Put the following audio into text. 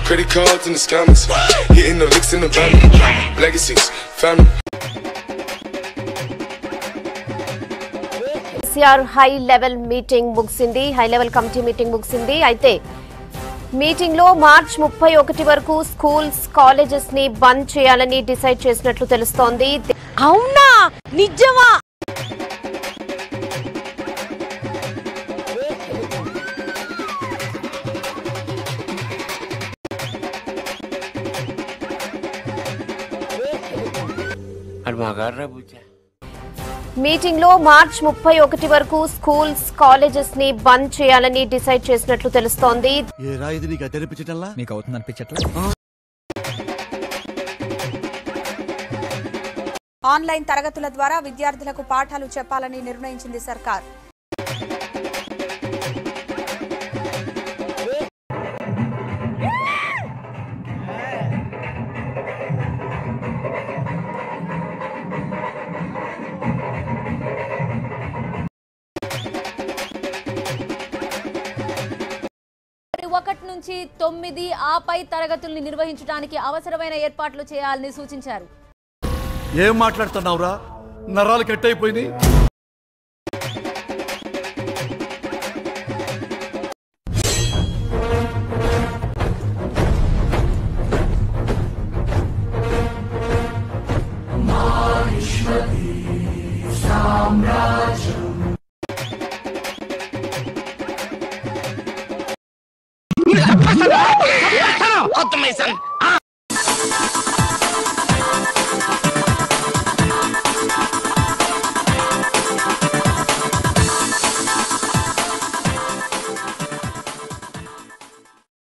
Credit cards and the scammers. Hitting the licks in the van. Legacies, family. KCR high level meeting ముగిసింది high level committee meeting ముగిసింది అయితే meeting లో March ముప్పై ఒకటి వరకు schools colleges ని బంద్ చేయాలని డిసైడ్ చేసినట్లు తెలుస్తోంది అవునా నిజమా అది మగాడ్రా బుజ్జా మీటింగ్ లో మార్చ్ ముప్పై ఒకటి వరకు స్కూల్స్ కాలేజెస్ ని బంద్ చేయాలని డిసైడ్ చేసినట్లు తెలుస్తోంది ఏ రాయిది నీకు అనిపించటల్లా మీకు అవుతుంది అనిపించట్లా ఆన్లైన్ తరగతుల ద్వారా విద్యార్థులకు పాఠాలు చెప్పాలని నిర్ణయించింది సర్కార్ ఒకటి నుంచి తొమ్మిది ఆపై తరగతుల్ని నిర్వహించడానికి అవసరమైన ఏర్పాట్లు చేయాలని సూచించారు ఏం మాట్లాడుతున్నావురా నరాలు కట్ అయిపోయింది